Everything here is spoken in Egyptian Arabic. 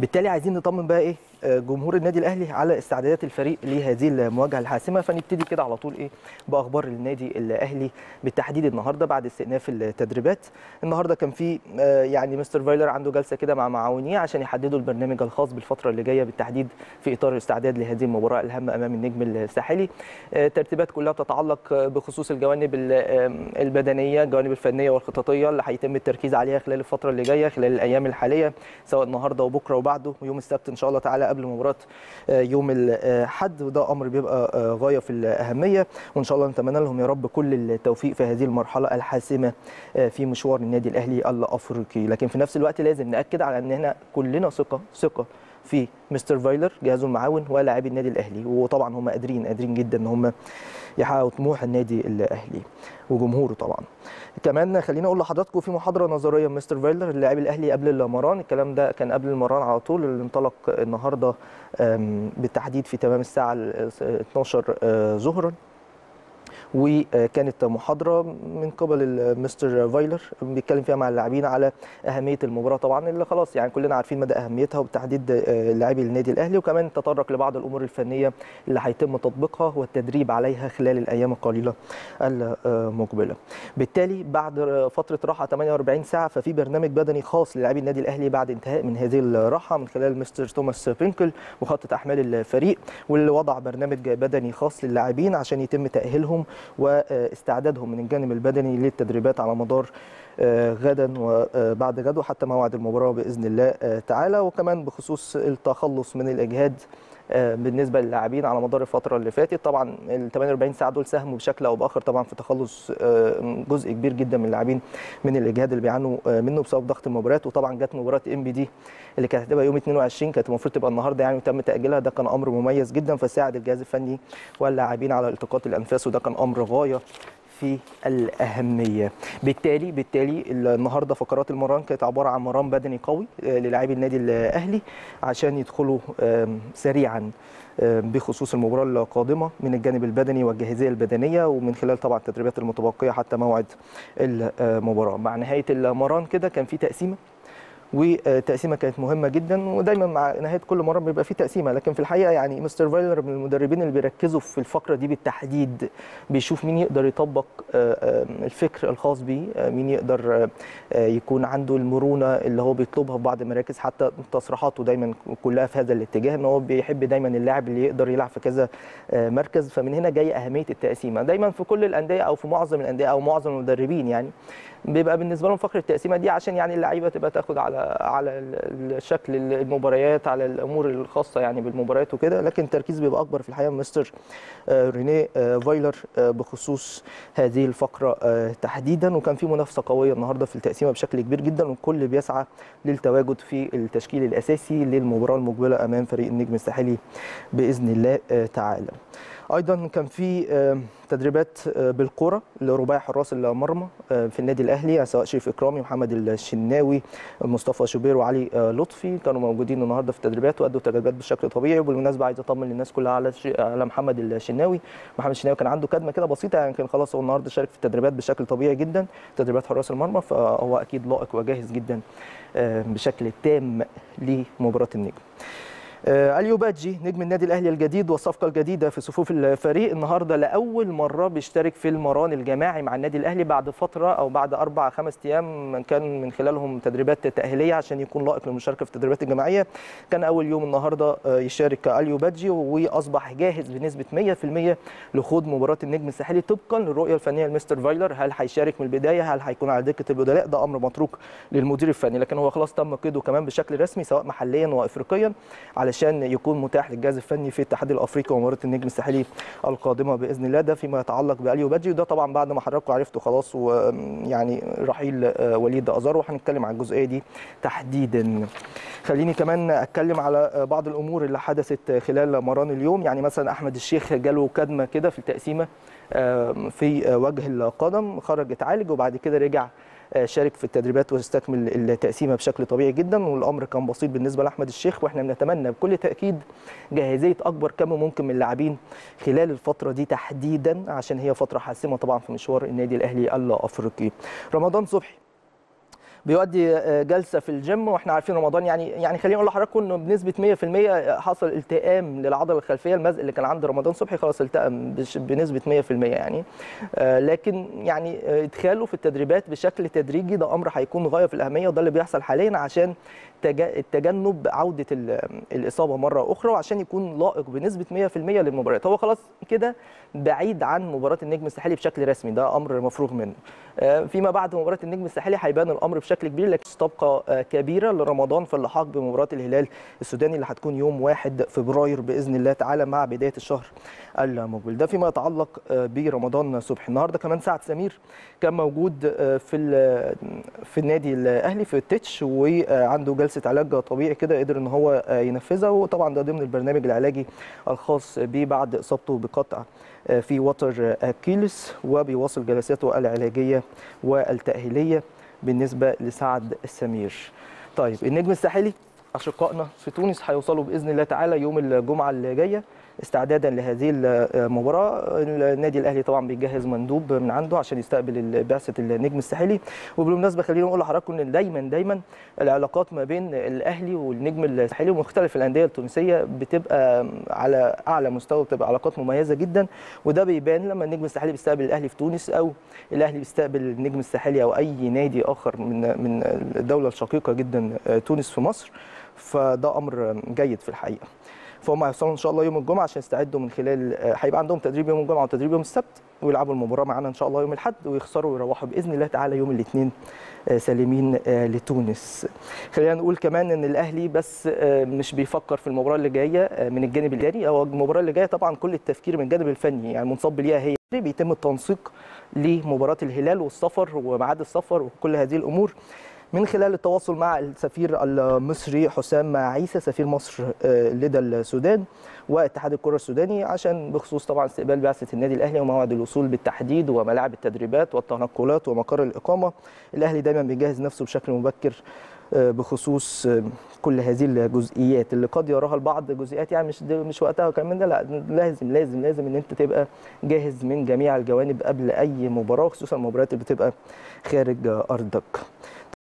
بالتالي عايزين نطمن بقى ايه جمهور النادي الاهلي على استعدادات الفريق لهذه المواجهه الحاسمه فنبتدي كده على طول ايه باخبار النادي الاهلي بالتحديد النهارده بعد استئناف التدريبات النهارده كان في يعني مستر فايلر عنده جلسه كده مع معاونيه عشان يحددوا البرنامج الخاص بالفتره اللي جايه بالتحديد في اطار الاستعداد لهذه المباراه الهامه امام النجم الساحلي الترتيبات كلها بتتعلق بخصوص الجوانب البدنيه الجوانب الفنيه والخططيه اللي هيتم التركيز عليها خلال الفتره اللي جايه خلال الايام الحاليه سواء النهارده وبكره وبعده ويوم السبت ان شاء الله تعالى قبل مباراه يوم الاحد وده امر بيبقى غايه في الاهميه وان شاء الله نتمنى لهم يا رب كل التوفيق في هذه المرحله الحاسمه في مشوار النادي الاهلي الافريقي لكن في نفس الوقت لازم ناكد على ان احنا كلنا ثقه ثقه في مستر فايلر جهازه المعاون ولاعبي النادي الاهلي وطبعا هم قادرين قادرين جدا ان هم يحققوا طموح النادي الاهلي وجمهوره طبعا كمان خليني اقول لحضراتكم في محاضره نظريه مستر فايلر اللاعب الاهلي قبل المران الكلام ده كان قبل المران على طول اللي انطلق النهارده بالتحديد في تمام الساعه 12 ظهرا وكانت محاضره من قبل مستر فايلر بيتكلم فيها مع اللاعبين على اهميه المباراه طبعا اللي خلاص يعني كلنا عارفين مدى اهميتها وبالتحديد لاعبي النادي الاهلي وكمان تطرق لبعض الامور الفنيه اللي هيتم تطبيقها والتدريب عليها خلال الايام القليله المقبله. بالتالي بعد فتره راحه 48 ساعه ففي برنامج بدني خاص للاعبي النادي الاهلي بعد انتهاء من هذه الراحه من خلال مستر توماس بينكل مخطط احمال الفريق واللي وضع برنامج بدني خاص للاعبين عشان يتم تاهيلهم واستعدادهم من الجانب البدني للتدريبات على مدار غدا وبعد غد وحتى موعد المباراه باذن الله تعالى وكمان بخصوص التخلص من الاجهاد بالنسبه للاعبين على مدار الفتره اللي فاتت طبعا ال 48 ساعه دول ساهموا بشكل او باخر طبعا في تخلص جزء كبير جدا من اللاعبين من الاجهاد اللي بيعانوا منه بسبب ضغط المباريات وطبعا جت مباراه ام بي دي اللي كانت هتبقى يوم 22 كانت المفروض تبقى النهارده يعني وتم تاجيلها ده كان امر مميز جدا فساعد الجهاز الفني واللاعبين على التقاط الانفاس وده كان امر غايه في الاهميه بالتالي بالتالي النهارده فقرات المران كانت عباره عن مران بدني قوي للاعبي النادي الاهلي عشان يدخلوا سريعا بخصوص المباراه القادمه من الجانب البدني والجاهزيه البدنيه ومن خلال طبعا التدريبات المتبقيه حتى موعد المباراه مع نهايه المران كده كان في تقسيمه وتقسيمه كانت مهمه جدا ودايما مع نهايه كل مره بيبقى في تقسيمه لكن في الحقيقه يعني مستر فايلر من المدربين اللي بيركزوا في الفقره دي بالتحديد بيشوف مين يقدر يطبق الفكر الخاص بيه مين يقدر يكون عنده المرونه اللي هو بيطلبها في بعض المراكز حتى تصريحاته دايما كلها في هذا الاتجاه ان هو بيحب دايما اللاعب اللي يقدر يلعب في كذا مركز فمن هنا جاي اهميه التقسيمه دايما في كل الانديه او في معظم الانديه او معظم المدربين يعني بيبقى بالنسبه لهم فقره التقسيمه دي عشان يعني اللعيبه تبقى تاخد على على الشكل المباريات على الامور الخاصه يعني بالمباريات وكده لكن التركيز بيبقى اكبر في الحقيقه مستر رينيه فايلر بخصوص هذه الفقره تحديدا وكان في منافسه قويه النهارده في التقسيمه بشكل كبير جدا والكل بيسعى للتواجد في التشكيل الاساسي للمباراه المقبله امام فريق النجم الساحلي باذن الله تعالى. ايضا كان في تدريبات بالكره لرباعي حراس المرمى في النادي الاهلي سواء شريف اكرامي محمد الشناوي مصطفى شوبير وعلي لطفي كانوا موجودين النهارده في التدريبات وادوا تدريبات بشكل طبيعي وبالمناسبه عايز اطمن للناس كلها على على محمد الشناوي محمد الشناوي كان عنده كدمه كده بسيطه يعني كان خلاص هو النهارده شارك في التدريبات بشكل طبيعي جدا تدريبات حراس المرمى فهو اكيد لائق وجاهز جدا بشكل تام لمباراه النجم اليو بادجي نجم النادي الاهلي الجديد والصفقه الجديده في صفوف الفريق النهارده لاول مره بيشترك في المران الجماعي مع النادي الاهلي بعد فتره او بعد اربع خمس ايام كان من خلالهم تدريبات تاهيليه عشان يكون لائق للمشاركه في التدريبات الجماعيه كان اول يوم النهارده يشارك اليو بادجي واصبح جاهز بنسبه 100% لخوض مباراه النجم الساحلي طبقا للرؤيه الفنيه لمستر فايلر هل هيشارك من البدايه هل هيكون على دكه البدلاء ده امر متروك للمدير الفني لكن هو خلاص تم قيده كمان بشكل رسمي سواء محليا وافريقيا علشان يكون متاح للجهاز الفني في الاتحاد الافريقي ومباراه النجم الساحلي القادمه باذن الله ده فيما يتعلق باليو بادجي وده طبعا بعد ما حضراتكم عرفتوا خلاص ويعني رحيل وليد ازار وهنتكلم عن الجزئيه دي تحديدا خليني كمان اتكلم على بعض الامور اللي حدثت خلال مران اليوم يعني مثلا احمد الشيخ جاله كدمه كده في التقسيمه في وجه القدم خرج اتعالج وبعد كده رجع شارك في التدريبات واستكمل التقسيمه بشكل طبيعي جدا والامر كان بسيط بالنسبه لاحمد الشيخ واحنا بنتمنى بكل تاكيد جاهزيه اكبر كم ممكن من اللاعبين خلال الفتره دي تحديدا عشان هي فتره حاسمه طبعا في مشوار النادي الاهلي الافريقي رمضان صبحي بيؤدي جلسه في الجيم واحنا عارفين رمضان يعني يعني خليني اقول لحضراتكم انه بنسبه 100% حصل التئام للعضله الخلفيه المزق اللي كان عند رمضان صبحي خلاص التئم بنسبه 100% يعني لكن يعني ادخاله في التدريبات بشكل تدريجي ده امر هيكون غايه في الاهميه وده اللي بيحصل حاليا عشان التجنب عوده الاصابه مره اخرى وعشان يكون لائق بنسبه 100% للمباريات هو خلاص كده بعيد عن مباراه النجم الساحلي بشكل رسمي ده امر مفروغ منه فيما بعد مباراه النجم الساحلي هيبان الامر بشكل كبير لكن تبقى كبيره لرمضان في اللحاق بمباراه الهلال السوداني اللي هتكون يوم 1 فبراير باذن الله تعالى مع بدايه الشهر المقبل ده فيما يتعلق برمضان صبحي النهارده كمان سعد سمير كان موجود في في النادي الاهلي في التتش وعنده جلسه علاج طبيعي كده قدر ان هو ينفذها وطبعا ده ضمن البرنامج العلاجي الخاص بيه بعد اصابته بقطع في وتر اكيلس وبيواصل جلساته العلاجيه والتاهيليه بالنسبه لسعد السمير. طيب النجم الساحلي اشقائنا في تونس هيوصلوا باذن الله تعالى يوم الجمعه اللي جايه استعدادا لهذه المباراه النادي الاهلي طبعا بيجهز مندوب من عنده عشان يستقبل بعثه النجم الساحلي وبالمناسبه خلينا نقول لحضراتكم ان دايما دايما العلاقات ما بين الاهلي والنجم الساحلي ومختلف الانديه التونسيه بتبقى على اعلى مستوى بتبقى علاقات مميزه جدا وده بيبان لما النجم الساحلي بيستقبل الاهلي في تونس او الاهلي بيستقبل النجم الساحلي او اي نادي اخر من من الدوله الشقيقه جدا تونس في مصر فده امر جيد في الحقيقه فهم هيوصلوا ان شاء الله يوم الجمعه عشان يستعدوا من خلال هيبقى عندهم تدريب يوم الجمعه وتدريب يوم السبت ويلعبوا المباراه معانا ان شاء الله يوم الاحد ويخسروا ويروحوا باذن الله تعالى يوم الاثنين سالمين لتونس خلينا نقول كمان ان الاهلي بس مش بيفكر في المباراه اللي جايه من الجانب الاداري او المباراه اللي جايه طبعا كل التفكير من الجانب الفني يعني منصب ليها هي بيتم التنسيق لمباراه الهلال والسفر وميعاد السفر وكل هذه الامور من خلال التواصل مع السفير المصري حسام عيسى سفير مصر لدى السودان واتحاد الكره السوداني عشان بخصوص طبعا استقبال بعثه النادي الاهلي وموعد الوصول بالتحديد وملاعب التدريبات والتنقلات ومقر الاقامه الاهلي دايما بيجهز نفسه بشكل مبكر بخصوص كل هذه الجزئيات اللي قد يراها البعض جزئيات يعني مش مش وقتها وكلام من ده لا لازم لازم لازم ان انت تبقى جاهز من جميع الجوانب قبل اي مباراه خصوصا المباريات اللي بتبقى خارج ارضك.